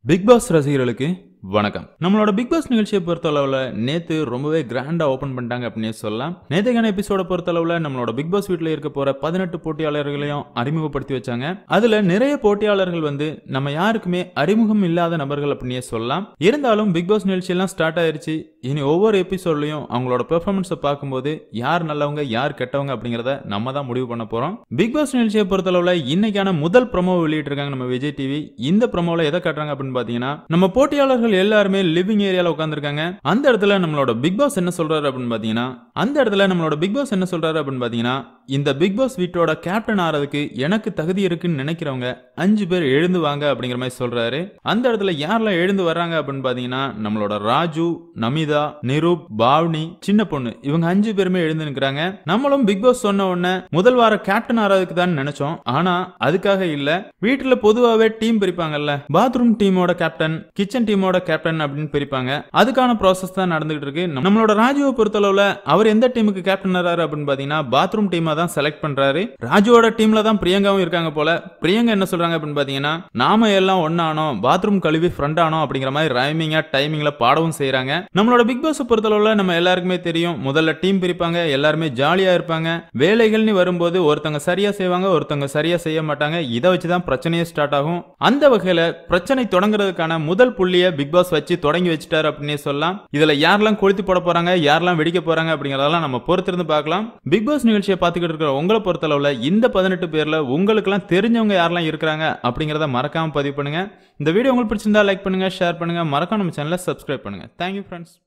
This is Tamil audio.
பிக் பாஸ் ரசிகர்களுக்கு வணக்கம் நம்மளோட பிக் பாஸ் நிகழ்ச்சியை பொறுத்தளவுல நேத்து ரொம்பவே கிராண்டா ஓபன் பண்ணிட்டாங்க அப்படின்னே சொல்லலாம் நேத்துக்கான எபிசோட பொறுத்தளவுல நம்மளோட பிக் பாஸ் வீட்ல இருக்க போற பதினெட்டு போட்டியாளர்களையும் அறிமுகப்படுத்தி வச்சாங்க அதுல நிறைய போட்டியாளர்கள் வந்து நம்ம யாருக்குமே அறிமுகம் இல்லாத நபர்கள் அப்படின்னே சொல்லலாம் இருந்தாலும் பிக் பாஸ் நிகழ்ச்சி எல்லாம் ஸ்டார்ட் ஆயிருச்சு இனி ஒவ்வொரு எபிசோட்லயும் அவங்களோட பெர்ஃபார்மன்ஸை பார்க்கும்போது யார் நல்லவங்க யார் கெட்டவங்க அப்படிங்கறத நம்ம தான் முடிவு பண்ண போறோம் பிக் பாஸ் நிகழ்ச்சியை பொறுத்தளவுல இன்னைக்கான முதல் ப்ரோமோ வெளியிட்டிருக்காங்க நம்ம விஜய் டிவி இந்த ப்ரோமோல எதை காட்டுறாங்க அப்படின்னு பாத்தீங்கன்னா நம்ம போட்டியாளர்கள் எல்லாருமே லிவிங் ஏரியால உட்காந்துருக்காங்க அந்த இடத்துல நம்மளோட பிக் பாஸ் என்ன சொல்றாரு அப்படின்னு பாத்தீங்கன்னா அந்த இடத்துல நம்மளோட பிக் பாஸ் என்ன சொல்றாரு அப்படின்னு பாத்தீங்கன்னா இந்த பிக் பாஸ் வீட்டோட கேப்டன் ஆறதுக்கு எனக்கு தகுதி இருக்குன்னு நினைக்கிறவங்க அஞ்சு பேர் எழுந்து வாங்க அப்படிங்கிற மாதிரி சொல்றாரு அந்த இடத்துல யாரெல்லாம் எழுந்து வர்றாங்க அப்படின்னு பாத்தீங்கன்னா நம்மளோட ராஜு நமிதா நிரூப் பாவ்னி சின்ன பொண்ணு இவங்க அஞ்சு பேருமே எழுந்து நிற்கிறாங்க நம்மளும் பிக் பாஸ் சொன்ன உடனே முதல் வார கேப்டன் ஆறதுக்கு தான் நினைச்சோம் ஆனா அதுக்காக இல்ல வீட்டுல பொதுவாவே டீம் பிரிப்பாங்கல்ல பாத்ரூம் டீமோட கேப்டன் கிச்சன் டீமோட கேப்டன் அப்படின்னு பிரிப்பாங்க அதுக்கான ப்ராசஸ் தான் நடந்துகிட்டு இருக்கு நம்மளோட ராஜுவை பொறுத்தளவுல அவர் எந்த டீமுக்கு கேப்டன் ஆறாரு அப்படின்னு பாத்தீங்கன்னா பாத்ரூம் டீமா தான் செலக்ட் பண்றாரு ராஜுவோட டீம்ல தான் பிரியங்காவும் இருக்காங்க போல பிரியங்கா என்ன சொல்றாங்க அப்படின்னு பாத்தீங்கன்னா நாம எல்லாம் ஒன்னானோம் பாத்ரூம் கழுவி ஃப்ரெண்ட் ஆனோம் அப்படிங்கிற மாதிரி ரைமிங்கா டைமிங்ல பாடவும் செய்றாங்க நம்மளோட பிக் பாஸ் பொறுத்தளவுல நம்ம எல்லாருக்குமே தெரியும் முதல்ல டீம் பிரிப்பாங்க எல்லாருமே ஜாலியா இருப்பாங்க வேலைகள்னு வரும்போது ஒருத்தங்க சரியா செய்வாங்க ஒருத்தங்க சரியா செய்ய மாட்டாங்க இதை வச்சுதான் பிரச்சனையே ஸ்டார்ட் ஆகும் அந்த வகையில பிரச்சனை தொடங்குறதுக்கான முதல் புள்ளிய பிக் பாஸ் வச்சு தொடங்கி வச்சுட்டாரு அப்படின்னே சொல்லலாம் இதுல யாரெல்லாம் கொளுத்தி போட போறாங்க யாரெல்லாம் வெடிக்க போறாங்க அப்படிங்கறதெல்லாம் நம்ம பொறுத்திருந்து பார்க்கலாம் பிக் பாஸ் நிகழ்ச்சியை பார்த்துக்கிட்டு இருக்கிற உங்களை பொறுத்தளவுல இந்த பதினெட்டு பேர்ல உங்களுக்கெல்லாம் தெரிஞ்சவங்க யாரெல்லாம் இருக்கிறாங்க அப்படிங்கறத மறக்காம பதிவு பண்ணுங்க இந்த வீடியோ உங்களுக்கு பிடிச்சிருந்தா லைக் பண்ணுங்க ஷேர் பண்ணுங்க மறக்காம நம்ம சேனலை சப்ஸ்கிரைப் பண்ணுங்க தேங்க்யூ ஃப்ரெண்ட்ஸ்